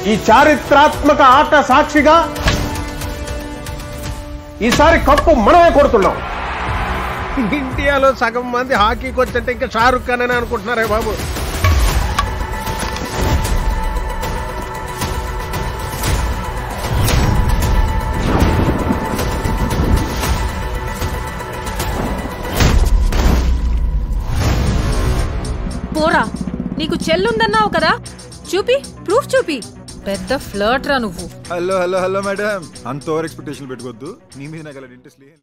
ఈ చారిత్రాత్మక ఆట సాక్షిగా ఈసారి కప్పు మనమే కొడుతున్నాం ఇండియాలో సగం మంది హాకీకి వచ్చంటే ఇంకా షారుఖ్ ఖాన్ అని అనుకుంటున్నారే బాబు పోరా నీకు చెల్లుందన్నావు కదా చూపి ప్రూఫ్ చూపి పెద్ద ఫ్లర్ట్ రా నువ్వు హలో హలో హలో మేడం అంత ఓవర్ ఎక్స్పెక్టేషన్ పెట్టుకోవద్దు నీ మీద నాకు అలా ఇంట్రెస్ట్ లేదు